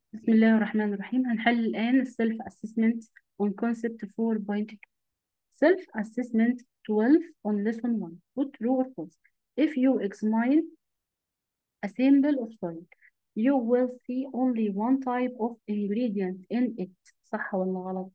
بسم الله الرحمن الرحيم هنحل الآن السيلف assessment on concept 4.2 self assessment 12 on lesson 1 put true or false if you examine a sample of soil you will see only one type of ingredient in it صح ولا غلط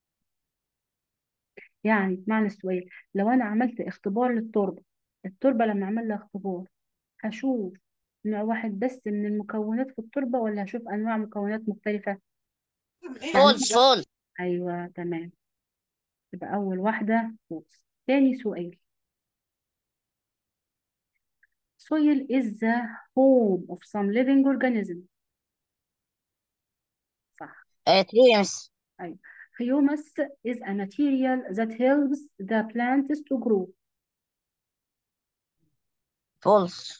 يعني معنى السؤال لو أنا عملت اختبار للتربة التربة لما أعمل لها اختبار هشوف نوع واحد بس من المكونات في التربة ولا هشوف أنواع مكونات مختلفة يعني فولس فول أيوة تمام يبقى أول واحدة false تاني سؤال soil is the home of some living organism صح ترو يا مس أيوة humus is a material that helps the plants to grow فولس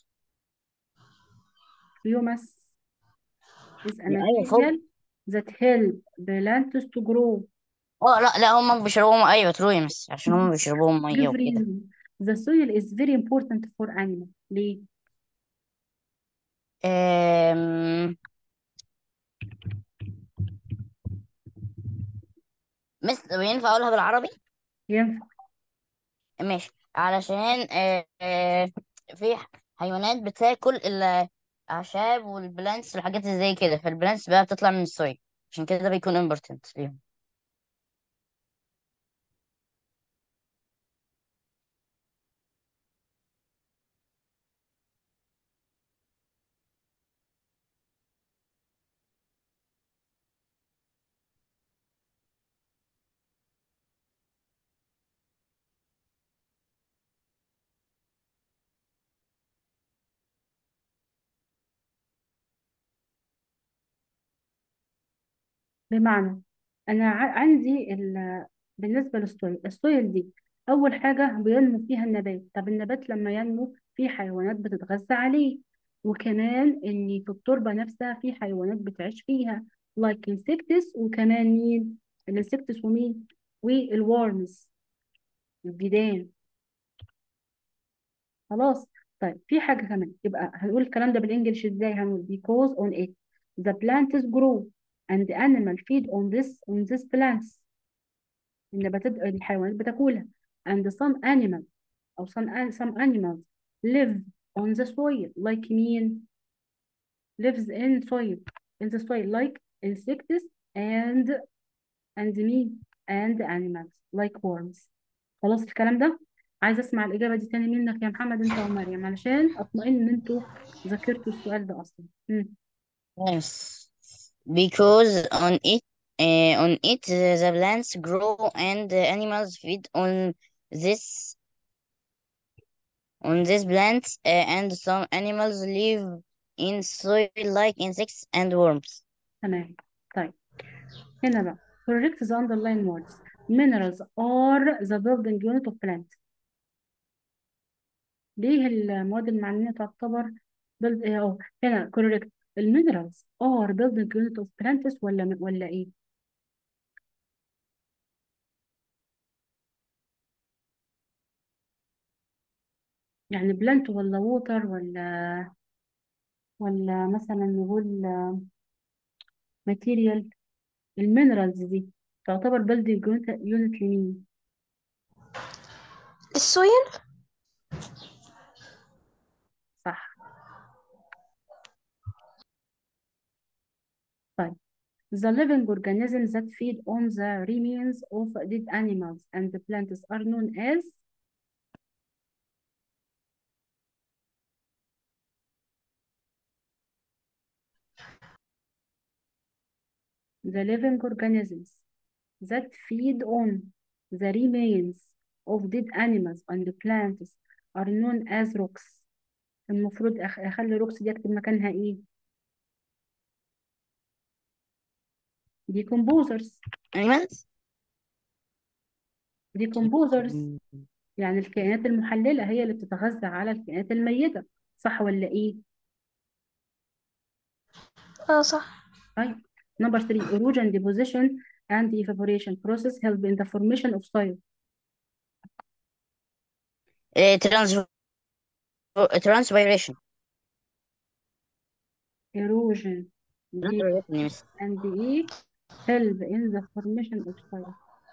humus is a ايوه فولس material that help plants to grow اه لا لا هم بيشربوهم ايوه ترو يا مس عشان هم بيشربوهم ميه give وكده reason the soil is very important for animals ليه؟ أم... مس طب ينفع اقولها بالعربي ينفع ماشي علشان آه، آه، في حيوانات بتاكل الاعشاب والبلانتس والحاجات اللي زي كده فالبلانتس بقى بتطلع من الصويا عشان كده ده بيكون امبورتنت ليهم بمعنى أنا ع- عندي ال... بالنسبة للسويل السويل دي أول حاجة بينمو فيها النبات طب النبات لما ينمو في حيوانات بتتغذى عليه وكمان إن في التربة نفسها في حيوانات بتعيش فيها like insects وكمان مين الانسكتس ومين والورمز الديدان خلاص طيب في حاجة كمان يبقى هنقول الكلام ده بالإنجلش إزاي هنقول because on it the plants grow and animal feed on this on these plants النباتات الحيوانات بتاكلها and some animal أو some an- some animals live on the soil like مين lives in soil in the soil like insects and and مين and animals like worms خلاص الكلام ده عايزة أسمع الإجابة دي تاني منك يا محمد أنت ومريم علشان أطمئن إن أنتوا ذاكرتوا السؤال ده أصلا مم. yes because on it uh, on it the plants grow and the animals feed on this on these plants uh, and some animals live in soil like insects and worms تمام طيب هنا بقى correct the underline words minerals are the building unit of plant ليه المواد المعدنية تعتبر build إيه أهو هنا correct المينرالز are building unit of plants ولا ولا إيه؟ يعني بلانت ولا ووتر ولا ولا مثلا نقول ماتيريال المينرالز دي تعتبر building unit unit لمين؟ السويل صح طيب The living organisms that feed on the remains of dead animals and plants are known as the living organisms that feed on the remains of dead animals and plants are known as rocks المفروض أخ- اخلي روكس دي اكتب مكانها ايه decomposers animals decomposers يعني الكائنات المحللة هي اللي بتتغذى على الكائنات الميتة صح ولا ايه اه صح طيب number three erosion deposition and evaporation process help in the formation of soil uh, trans transpiration erosion لا G عرفني مس and E help in the formation of soil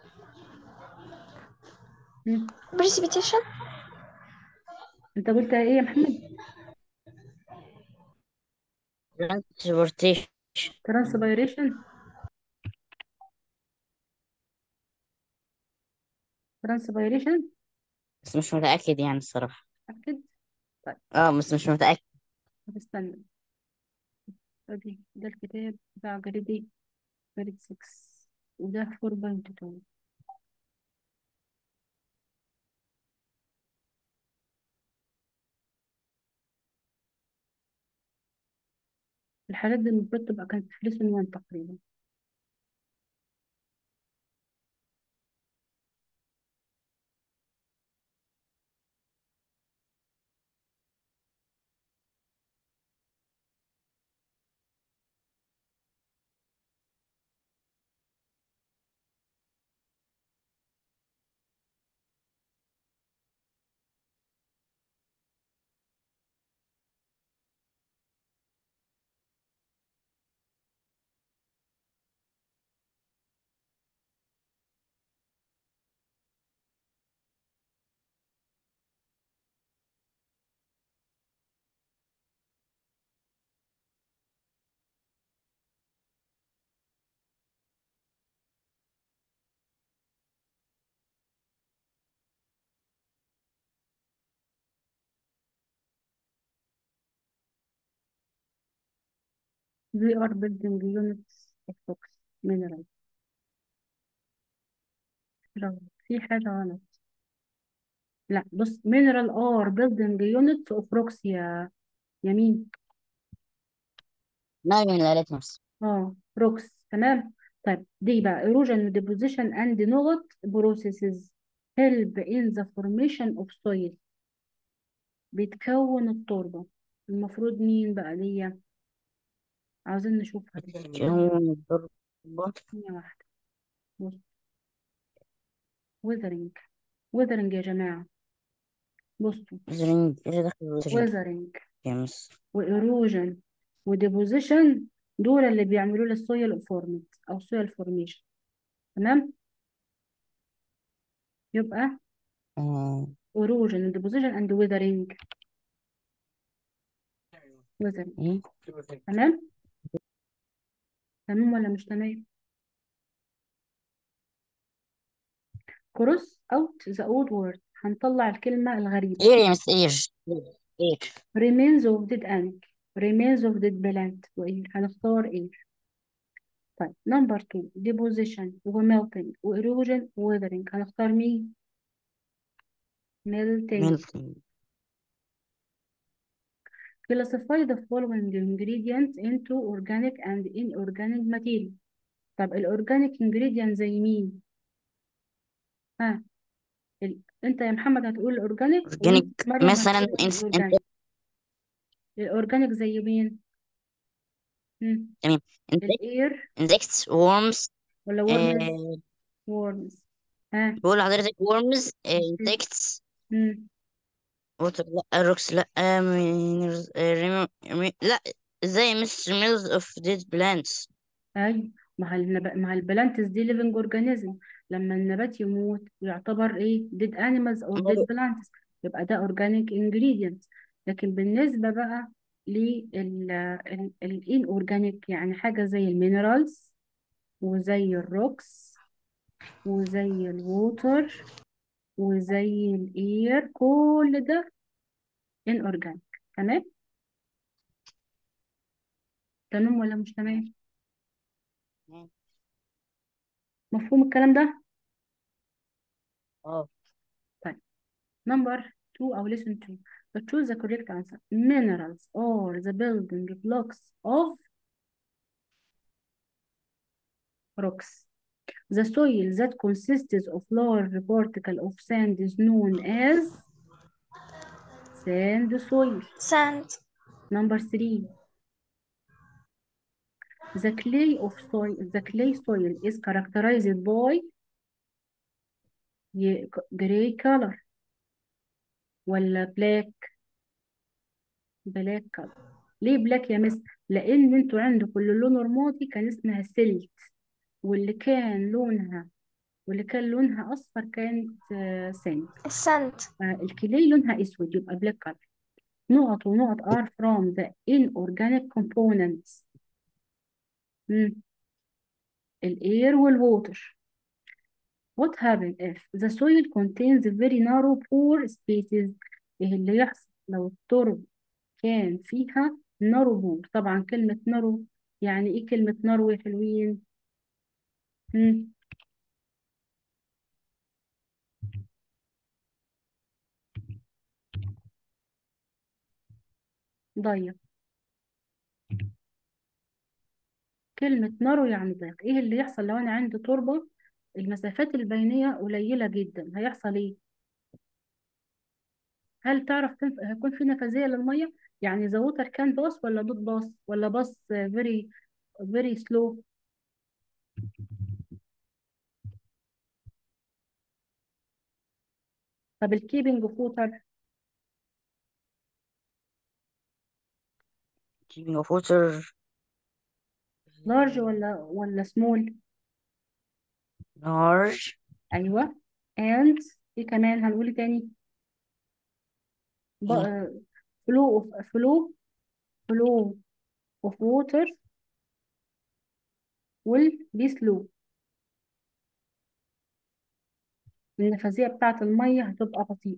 مم. precipitation انت قلت ايه يا محمد transportation transpiration transpiration بس مش متأكد يعني الصراحة أكد طيب اه بس مش متأكد طب استنى ادي ده الكتاب بتاع جريدي جريد 6 وده 4.2 الحاجات دي المفروض تبقى كانت في ليسون 1 تقريبا they are building units of rocks minerals برافو. في حاجة غلط لا بص mineral are building units of rocks يا يمين نايم من الآلات نفسه اه rocks تمام طيب دي بقى erosion deposition and نقط processes help in the formation of soil بتكون التربة المفروض مين بقى دي عاوزين نشوفها دي كون التربة ثانية واحدة بص ويذرنج ويذرنج يا جماعة بصوا زرينج ايش دخل الوزرينج ويذرنج يا مس وإيروجن وديبوزيشن دول اللي بيعملوا لي السويل فورمت أو سويل فورميشن تمام يبقى آه. إيروجن وديبوزيشن أند ويذرنج ويذرنج إيه؟ تمام تمام ولا مش تمام كروس اوت ذا اولد وورد هنطلع الكلمة الغريبة اير يا مس اير اير remains of dead animal remains of dead plant وإيه هنختار إيه طيب نمبر 2 deposition وmelting وerosion weathering هنختار مين melting ميلتون classify the following ingredients into organic and inorganic material طب الأورجانيك ingredient زي مين ها ال... انت يا محمد هتقول الأورجانيك وانت اورجانيك مريم مثلا هتقول انس انت الأورجانيك الأورجانيك زي مين مم. تمام الاير انسكتس وورمز ولا worms worms ها بقول لحضرتك worms مم. insects مم. ووتر لا روكس لا minerals آه، remo- ريمو- لا ازاي مس ميلز اوف ديد بلانتس ايوه مع النب... مع البلانتس دي living organism لما النبات يموت يعتبر ايه dead animals or dead plants يبقى ده organic ingredient لكن بالنسبة بقى لل ال... ال inorganic يعني حاجة زي المينرالز وزي الروكس وزي الووتر وزي الاير كل ده inorganic تمام تمام ولا مش تمام مفهوم الكلام ده اه طيب number two أو listen to but choose the correct answer minerals are the building blocks of rocks the soil that consists of large particle of sand is known as sand soil sand number three the clay of soil the clay soil is characterized by ye- gray color ولا black black color ليه بلاك يا مس لان انتوا عندكم اللي لونه رمادي كان اسمها سيلت واللي كان لونها واللي كان لونها اصفر كانت آه، ساند السنت الكلي لونها اسود يبقى بلاك كلر نقط ونقط are from the inorganic components مم. الاير والووتر What happens if the soil contains very narrow pore spaces ايه اللي يحصل لو التربة كان فيها narrow pore طبعا كلمة narrow يعني ايه كلمة narrow يا حلوين مم. ضيق كلمة narrow يعني ضيق ايه اللي يحصل لو انا عندي تربة المسافات البينية قليلة جدا هيحصل ايه هل تعرف تنف... هيكون في نفاذية للمية يعني the water can pass ولا not pass ولا pass very very slow طب الكيبنج اوف ووتر keeping of water لارج ولا ولا سمول large ايوه and ايه كمان هنقول إيه تاني إيه؟ فلو اوف فلو فلو اوف ووتر will be slow النفاذية بتاعة المية هتبقى بطيئة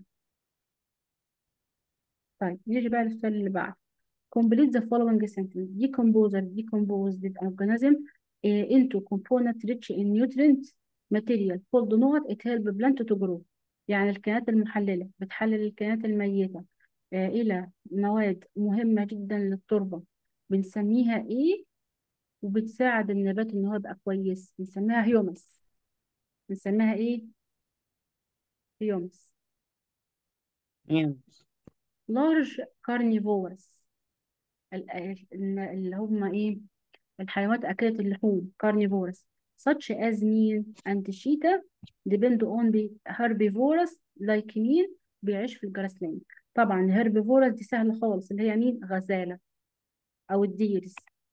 طيب نيجي بقى للسؤال اللي بعده complete the following sentence decomposer decomposed the organism uh, into component rich in nutrient material called نقط it help plant to grow يعني الكائنات المحللة بتحلل الكائنات الميتة آه، إلى مواد مهمة جدا للتربة بنسميها إيه وبتساعد النبات إن هو يبقى كويس بنسميها هيومس بنسميها إيه هيومس yeah. large carnivores ال- ال- اللي هم ايه الحيوانات أكلة اللحوم carnivores such as مين and cheetah depend on the herbivores like مين بيعيش في الجراسلاند طبعا herbivores دي سهلة خالص اللي هي مين غزالة أو الديرز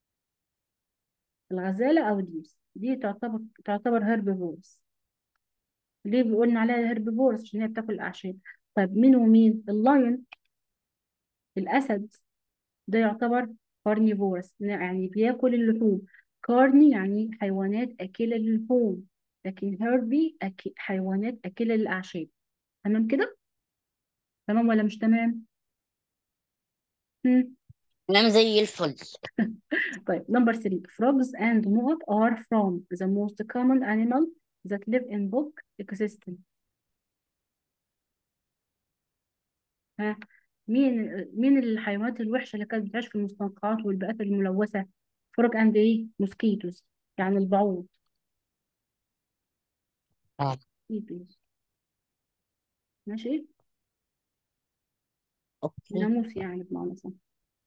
الغزالة أو الديرز دي تعتبر تعتبر herbivores ليه بيقولنا عليها herbivores عشان هي بتاكل الأعشاب طيب مين ومين اللايون الأسد ده يعتبر كارنيفورس يعني بياكل اللحوم كارني يعني حيوانات أكلة للحوم لكن هيربي أك... حيوانات أكلة للأعشاب تمام كده؟ تمام ولا مش تمام؟ مم. تمام زي الفل طيب number three frogs and نقط are from the most common animal that live in book ecosystem ها مين مين الحيوانات الوحشة اللي كانت بتعيش في المستنقعات والبيئات الملوثة frog and ايه mosquitoes يعني البعوض آه. mosquitoes ماشي اوكي الناموس يعني بمعنى صح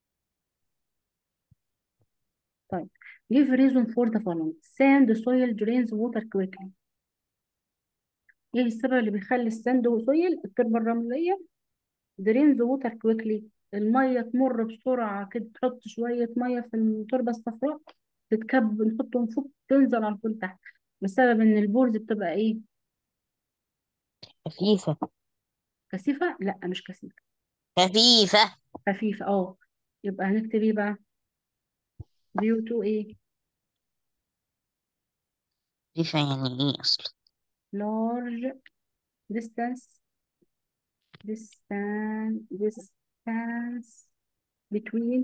طيب give reason for the following sand soil drains water quickly ايه السبب اللي بيخلي الساند وسويل التربة الرملية drains water quickly المية تمر بسرعة كده تحط شوية مية في التربة الصفراء تتكب نحطهم فوق تنزل على طول تحت بسبب ان البورز بتبقى ايه خفيفة كثيفة لا مش كثيفة خفيفة خفيفة اه يبقى هنكتب ايه بقى due to ايه خفيفة يعني ايه اصلا large distance distance distance between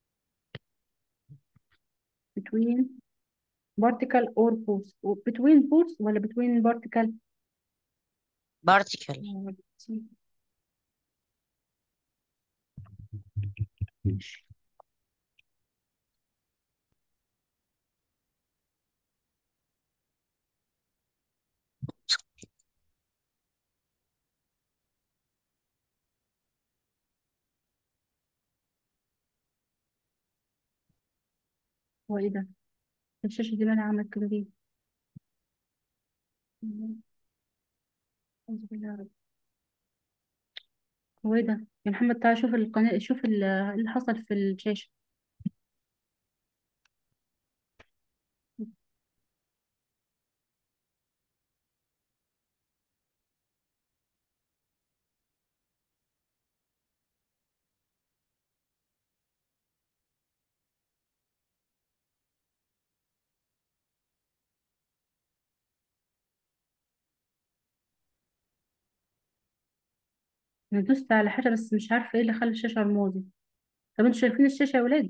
between particle or pores between pores ولا between particle بارتيكل ماشي هو ايه ده الشاشة دي مالها عملت كده ليه أعوذ بالله يا رب. هو ايه ده يا محمد تعالى شوف القناة شوف ال- اللي حصل في الشاشة انا دوست على حاجة بس مش عارفة ايه اللي خلى الشاشة رمادي طب انتوا شايفين الشاشة يا ولاد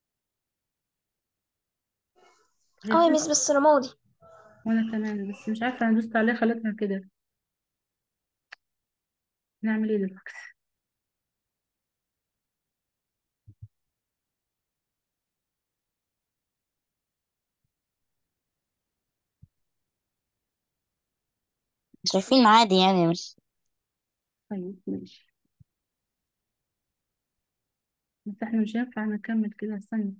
اه يا شايفين مس بس رمادي وانا كمان بس مش عارفة انا دوست عليها خلتها كده نعمل ايه دلوقتي شايفين عادي يعني مش طيب ماشي بس احنا مش هينفع نكمل كده استنى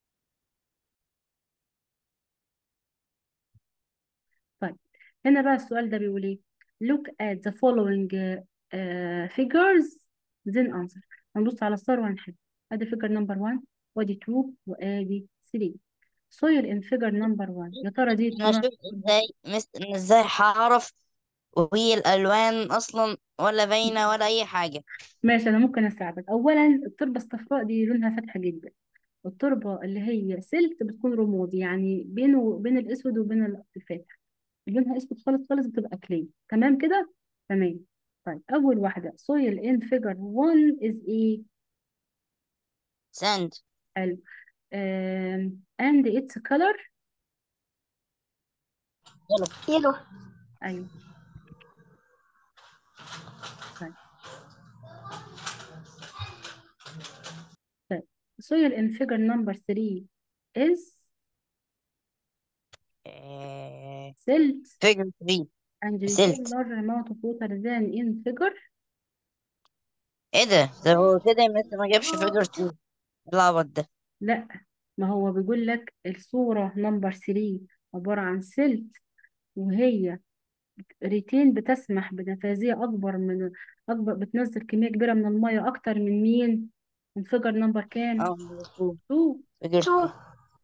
طيب هنا بقى السؤال ده بيقول ايه look at the following uh, uh, figures then answer هنبص على الصور وهنحل ادي figure number 1 وادي 2 وادي 3 soil in figure number 1 يا ترى دي انا نوع اشوف ازاي مس... إن ازاي هعرف وهي الالوان اصلا ولا باينه ولا اي حاجه ماشي انا ممكن اساعدك اولا التربه الصفراء دي لونها فاتحه جدا التربه اللي هي سلك بتكون رمادي يعني بينه وبين الاسود وبين الفاتح لونها اسود خالص خالص بتبقى كلي تمام كده تمام طيب اول واحده soil in figure 1 is ايه ساند حلو um, and its color يلا يلو ايوه طيب طيب soil in figure number 3 is silt فيجر 3 and retain سلت large amount of water than in figure ايه ده ده هو كده يا مس ما جابش فيجر 2 العبط ده لا ما هو بيقول لك الصورة نمبر 3 عبارة عن سلت وهي ريتين بتسمح بنفاذية أكبر من أكبر بتنزل كمية كبيرة من المية أكتر من مين؟ من فيجر نمبر كام؟ اه 2 فيجر تو 2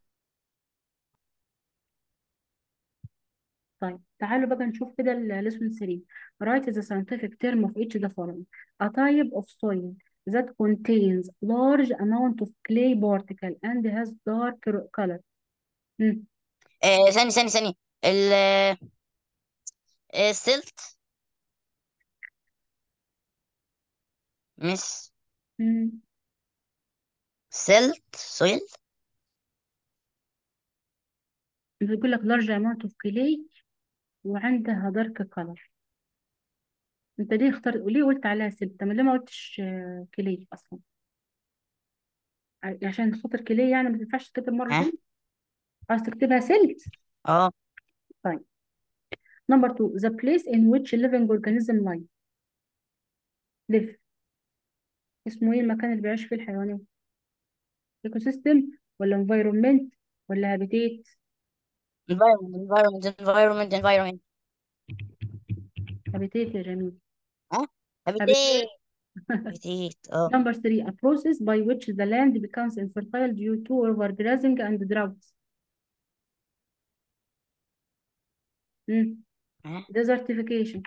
طيب تعالوا بقى نشوف كده الليسون 3 write the scientific term of each the following a type of soil that contains large amount of clay particle and has dark color مم. آه ثاني ثاني ثاني ال آه، السلت مش مم. سلت سويل بيقول لك large amount of clay وعندها dark color انت ليه اخترت ليه قلت عليها سلت طب ليه ما قلتش آه، كلي اصلا ع- عشان خاطر كلي يعني ما تنفعش تكتب مره ها تانية عايز تكتبها سلت اه طيب نمبر 2 the place in which living organism live live اسمه ايه المكان اللي بيعيش فيه الحيوانات ecosystem ولا environment ولا habitat environment environment environment environment habitat يا جميل ها habitat هابيتيت هابيتيت اه number 3 a process by which the land becomes infertile due to overgrazing and drought مم. ها desertification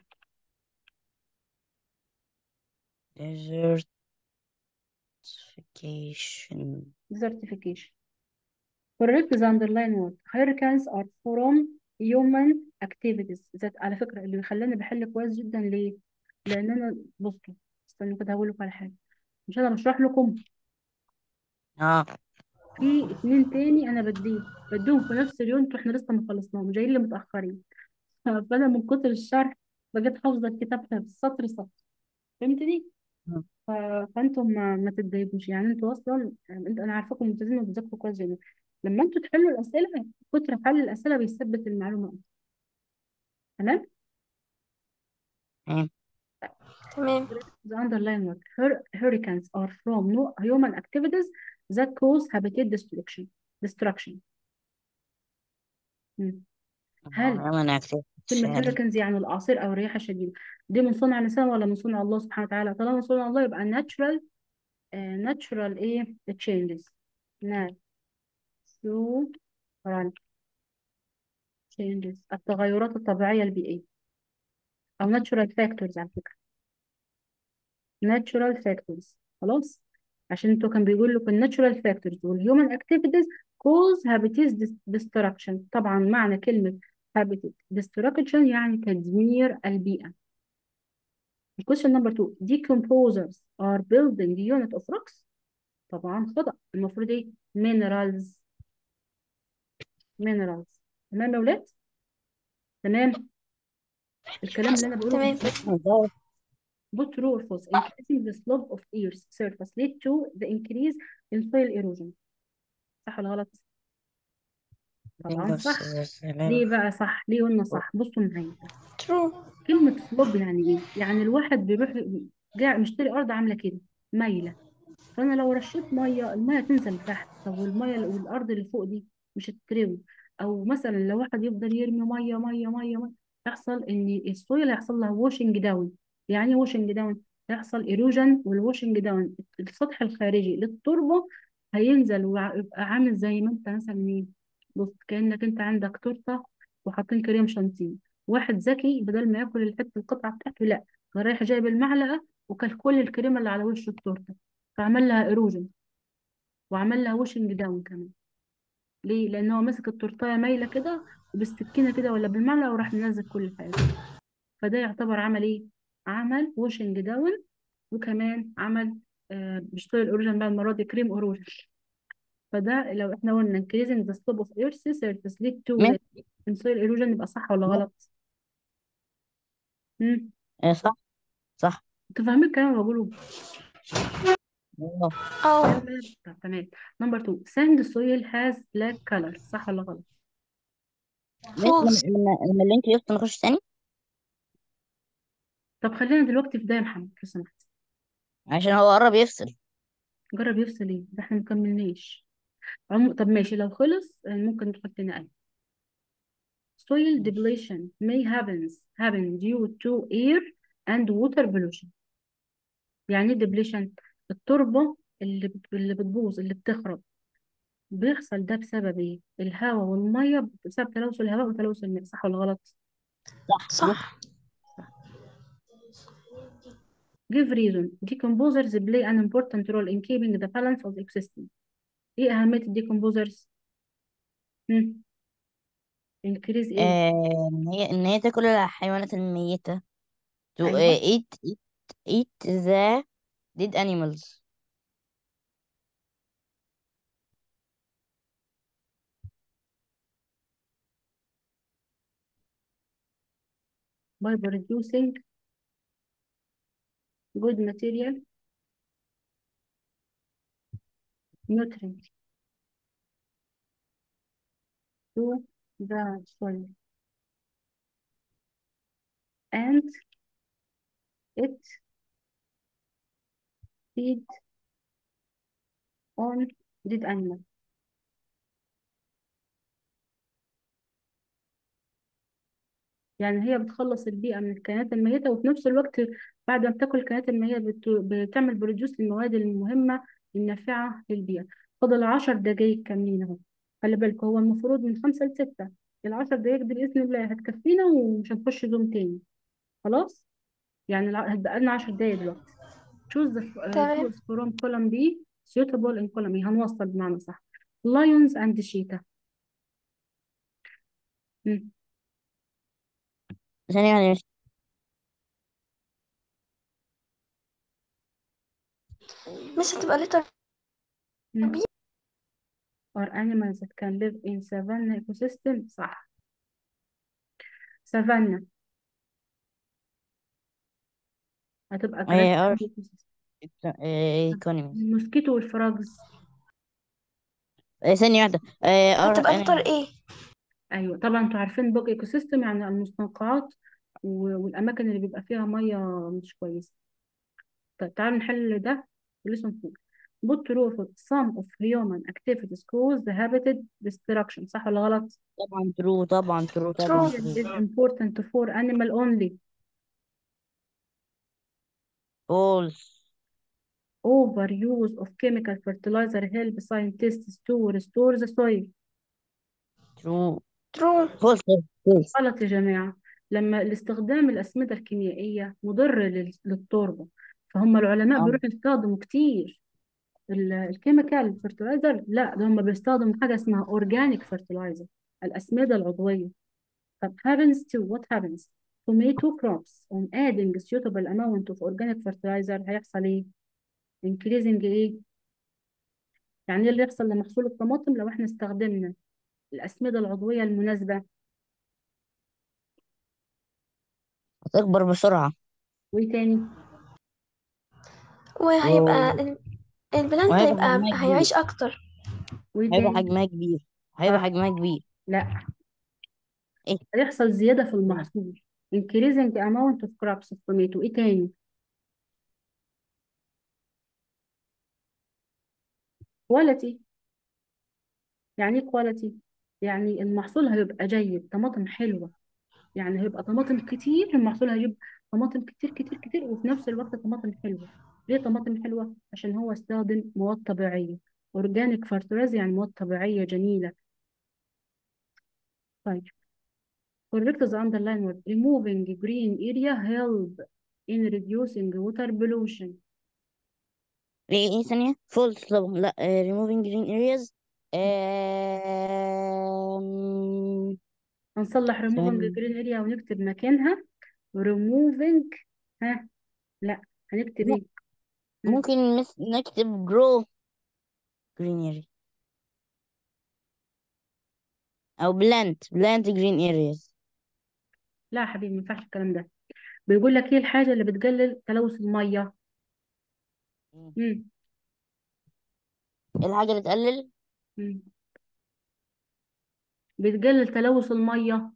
desertification desertification correct the underline word hurricanes are from human activities that على فكرة اللي بيخليني بحل كويس جدا ليه؟ لأن أنا بصوا استنوا كده هقول لكم على حاجة مش أنا بشرح لكم اه في اتنين تاني أنا بديه بديهم في نفس اليوم واحنا لسه ما خلصناهم جايين لي متأخرين فأنا من كتر الشرح بقيت حافظة الكتاب ده سطر سطر فهمتني؟ ف... فانتم ما, ما تتضايقوش يعني انتوا اصلا انت انا عارفاكم ملتزمين وبتذاكروا كويس جدا لما انتوا تحلوا الاسئله كتر حل الاسئله بيثبت المعلومه أكتر. تمام تمام تمام the underline word Hur hurricanes are from no human activities that cause habitat destruction destruction مم. هل انا اكتب كلمة hurricanes يعني الأعاصير أو الرياح الشديدة دي من صنع الإنسان ولا من صنع الله سبحانه وتعالى طالما من صنع الله يبقى natural آه natural إيه changes natural changes التغيرات الطبيعية البيئية أو natural factors على فكرة natural factors خلاص عشان انتوا كان بيقول لكم natural factors والhuman activities cause habitat dis- destruction طبعا معنى كلمة habitat destruction يعني تدمير البيئة question number two decomposers are building unit of rocks طبعا خطأ المفروض ايه minerals minerals تمام يا ولاد تمام الكلام اللي انا بقوله تمام بالظبط Both true or false. Increasing the slope of Earth's surface lead to the increase in soil erosion. صح ولا غلط؟ طبعا صح. ليه بقى صح؟ ليه قلنا صح؟ بصوا معايا. true كلمة slope يعني ايه؟ يعني الواحد بيروح جاي مشتري أرض عاملة كده مايلة. فأنا لو رشيت مية المية تنزل تحت، طب والمية والأرض اللي فوق دي مش هتتروي. أو مثلا لو واحد يفضل يرمي مية مية مية مية يحصل إن السويل هيحصل لها واشنج داون. يعني ايه واشنج داون؟ هيحصل ايروجن والواشنج داون السطح الخارجي للتربة هينزل ويبقى عامل زي ما انت مثلا ايه بص كأنك انت عندك تورته وحاطين كريم شانتيه واحد ذكي بدل ما ياكل الحته القطعه بتاعته لا رايح جايب المعلقه وكل كل الكريمه اللي على وش التورته فعمل لها ايروجن وعمل لها واشنج داون كمان ليه؟ لأن هو مسك التورتاية مايلة كده وبالسكينة كده ولا بالمعلقة وراح منزل كل حاجة فده يعتبر عمل ايه؟ عمل واشنج داون وكمان عمل آه مش طول الاوريجن بقى المرة دي كريم اوريجن فده لو احنا قلنا increasing the slope of earth's surface lead to ماشي the soil erosion يبقى صح ولا غلط؟ مم. آه، صح صح انتوا فاهمين الكلام اللي بقوله؟ آه. اه تمام طب تمام نمبر 2 sand soil has black color صح ولا غلط؟ ماشي false لما لما لما اللينك يفضل نخش تاني طب خلينا دلوقتي في ده يا محمد لو سمحت عشان هو قرب يفصل جرب يفصل ايه؟ ده احنا مكملناش عمو... طب ماشي لو خلص آه، ممكن ندخل تاني أي soil depletion may happens happen due to air and water pollution يعني ايه depletion التربة اللي بت- اللي بتبوظ اللي بتخرب بيحصل ده بسبب ايه الهواء والمية بسبب تلوث الهواء وتلوث الماء صح ولا غلط صح صح give reason decomposers play an important role in keeping the balance of the ecosystem ايه أهمية الديكمبوزرز increase ايه آه، ان هي ان هي تاكل الحيوانات الميتة to uh, ايوه eat eat eat the dead animals by producing good material nutrients to the soil and it feed on dead animal يعني هي بتخلص البيئة من الكائنات الميتة وفي نفس الوقت بعد ما بتاكل الكائنات الميتة بت... بتعمل بروديوس للمواد المهمة النافعة للبيئة فاضل عشر دقايق كاملين اهو خلي بالك هو المفروض من خمسة لستة العشر دقايق دي بإذن الله هتكفينا ومش هنخش زوم تاني خلاص يعني الع- هتبقى لنا عشر دقايق دلوقتي choose the uh, تمام choose from column B suitable in column A هنوصل بمعنى صح lions and cheetah مم. ثانية يعني مش هتبقى لتر مم. بي are animals that can live in savanna ecosystem صح savanna هتبقى آه، grass are آه، economy الموسكيتو والفراجز آه، ثانية واحدة آه، are هتبقى لتر animals ايه ايوه طبعا انتوا عارفين بوك ايكو سيستم يعني المستنقعات و- والاماكن اللي بيبقى فيها ميه مش كويسه طيب تعالوا نحل ده ولسه فوق put true or false some of human activities cause the habitat destruction صح ولا غلط طبعا true طبعا true طبعا true Soil true is important for animal only false overuse of chemical fertilizer help scientists to restore the soil true true false false غلط يا جماعة لما الاستخدام الأسمدة الكيميائية مضر لل- للتربة فهم العلماء اه بيروحوا يستخدموا كتير ال- الكيميكال فرتلايزر لا ده هم بيستخدموا حاجة اسمها أورجانيك فرتلايزر الأسمدة العضوية طب happens to what happens tomato crops on adding suitable amount of organic fertilizer هيحصل ايه increasing ايه يعني ايه اللي يحصل لمحصول الطماطم لو احنا استخدمنا الأسمدة العضوية المناسبة هتكبر بسرعة وايه تاني وهيبقى و- ال- البلانت وهيبقى هيبقى حجمها كبير هيعيش أكتر وايه هيبقى تاني حجمها كبير هيبقى صح حجمها كبير لا ايه هيحصل زيادة في المحصول increasing amount of crops of tomato ايه تاني quality يعني ايه quality يعني المحصول هيبقى جيد طماطم حلوة يعني هيبقى طماطم كتير المحصول هيجيب طماطم كتير كتير كتير وفي نفس الوقت طماطم حلوة ليه طماطم حلوة عشان هو استخدم مواد طبيعية اورجانيك فيرتلايزر يعني مواد طبيعية جميلة طيب correct the underline word removing green area help in reducing water pollution ايه ايه ثانية false طبعا لا آه، removing green areas آم... هنصلح removing ثواني green area ونكتب مكانها removing ها لا هنكتب لا ايه مم. ممكن مس... نكتب grow green area او plant plant green areas لا يا حبيبي ما ينفعش الكلام ده بيقول لك ايه الحاجة اللي بتقلل تلوث المية مم. مم. ايه الحاجة اللي تقلل مم. بتقلل تلوث المية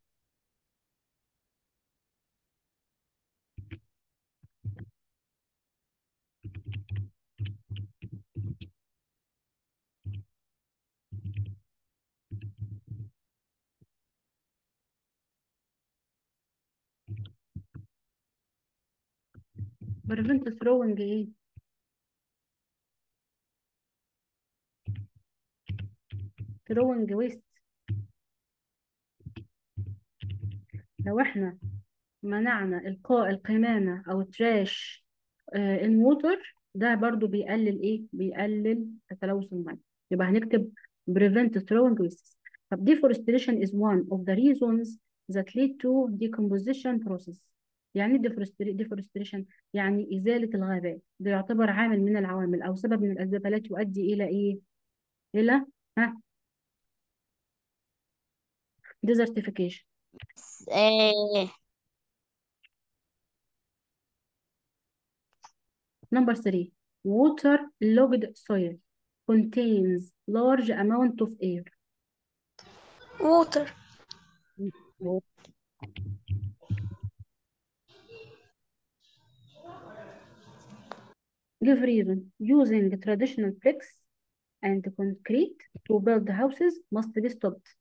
prevent throwing ايه throwing waste لو احنا منعنا إلقاء القمامة أو التراش آه الموتر ده برضو بيقلل إيه؟ بيقلل تلوث المياه يبقى هنكتب prevent throwing wastes طب deforestation is one of the reasons that lead to decomposition process يعني إيه deforestation deforestation يعني إزالة الغابات ده يعتبر عامل من العوامل أو سبب من الأسباب التي تؤدي إلى إيه؟ إلى ها desertification آه... Number three, water-logged soil contains large amount of air. water Give reason. Using traditional bricks and concrete to build houses must be stopped.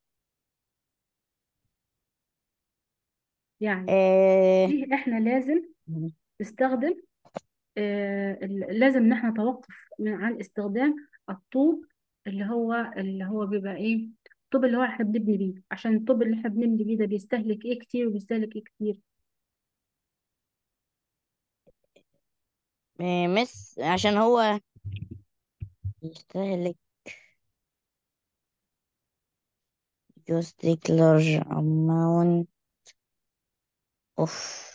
يعني آه... ليه احنا لازم نستخدم آه ال- لازم ان احنا نتوقف من عن استخدام الطوب اللي هو اللي هو بيبقى ايه الطوب اللي هو احنا بنبني بيه عشان الطوب اللي احنا بنبني بيه ده بيستهلك ايه كتير وبيستهلك ايه كتير آه... مس عشان هو يستهلك just take large amount of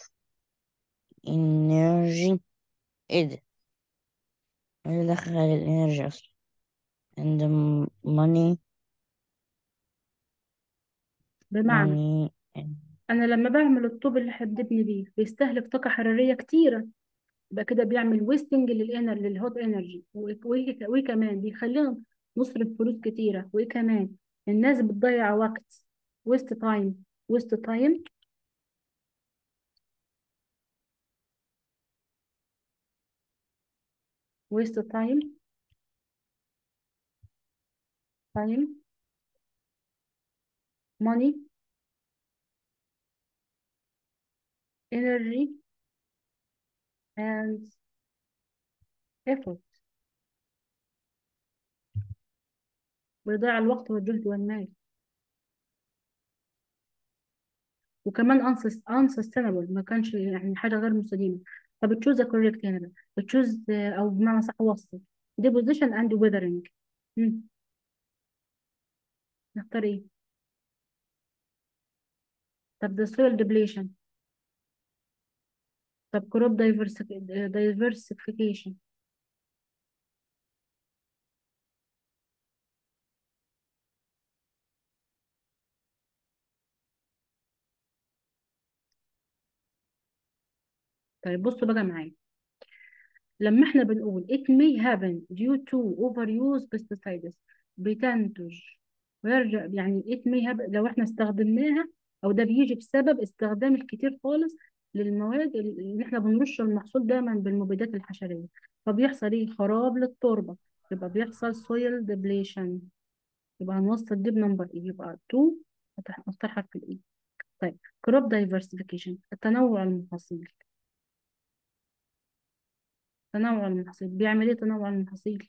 energy ايه ده ايه اللي دخل الانرجي اصلا and the money بمعنى money انا لما بعمل الطوب اللي احنا بنبني بيه بيستهلك طاقة حرارية كتيرة يبقى كده بيعمل ويستنج للانر للهوت انرجي وكمان بيخلينا نصرف فلوس كتيرة وايه كمان الناس بتضيع وقت ويست تايم ويست تايم ويست تايم تايم ماني energy and effort ويضيع الوقت والجهد والمال وكمان unsus- unsustainable ما كانش يعني حاجة غير مستديمة طب تشوز correct هنا بقى تشوز أو بمعنى صح وصف deposition and weathering مم. نختار ايه طب the soil depletion طب كروب diversification طيب بصوا بقى معايا لما احنا بنقول it may happen due to overuse pesticides بتنتج ويرجع يعني it may happen لو احنا استخدمناها او ده بيجي بسبب استخدام الكتير خالص للمواد اللي احنا بنرش المحصول دايما بالمبيدات الحشرية فبيحصل ايه خراب للتربة يبقى بيحصل soil depletion يبقى هنوصل دي بنمبر ايه يبقى 2 هنختار حرف الايه طيب crop diversification التنوع المحاصيل تنوع المحاصيل بيعمل ايه تنوع المحاصيل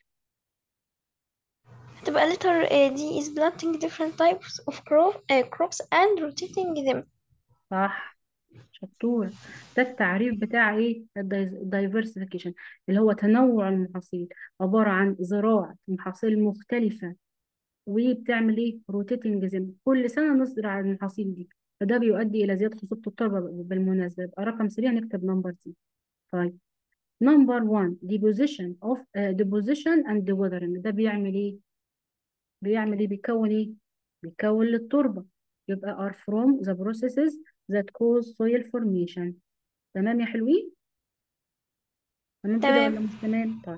هتبقى letter uh, D is planting different types of crop, uh, crops and rotating them صح شطور ده التعريف بتاع ايه الدايفرسيفيكيشن اللي هو تنوع المحاصيل عبارة عن زراعة محاصيل مختلفة وبتعمل ايه روتيتنج زي كل سنة نزرع المحاصيل دي فده بيؤدي إلى زيادة خصوبة التربة بالمناسبة يبقى رقم 3 هنكتب نمبر سي طيب نمبر 1 deposition of uh, deposition and weathering ده بيعمل ايه بيعمل ايه بيكون ايه بيكون للتربة يبقى are from the processes that cause soil formation تمام يا حلوين تمام كده ولا تمام مش تمام طيب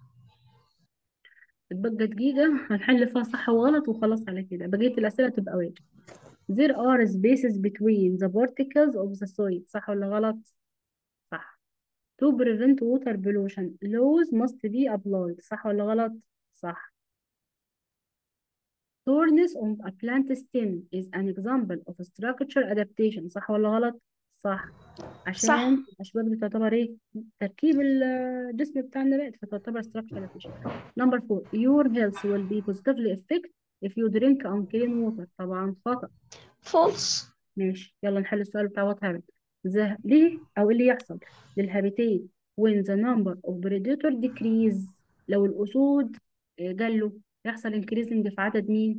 اتبقى دقيقة هنحل فيها صح وغلط وخلاص على كده بقية الأسئلة تبقى واجب there are spaces between the particles of the soil صح ولا غلط صح to prevent water pollution laws must be applied صح ولا غلط صح Soreness on a plant stem is an example of structure adaptation صح ولا غلط؟ صح صح عشان الأشواك دي تعتبر إيه؟ تركيب الجسم بتاع النبات فتعتبر structure adaptation. Number four, your health will be positively affected if you drink unclean water. طبعا خطأ. false ماشي يلا نحل السؤال بتاع what happened. The, ليه أو إيه اللي يحصل للهابيتات when the number of predator decrease لو الأسود آه، جلوا يحصل increasing في عدد مين؟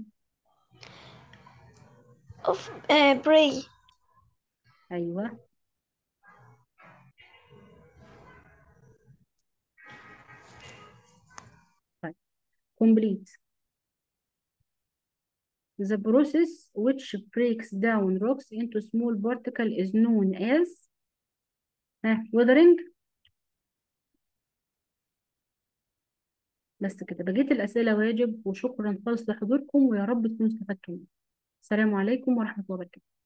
of uh, prey أيوه طيب complete. The process which breaks down rocks into small particles is known as ها weathering بس كده بقية الأسئلة واجب وشكرا خالص لحضوركم ويا رب تكونوا استفدتوا السلام عليكم ورحمة الله وبركاته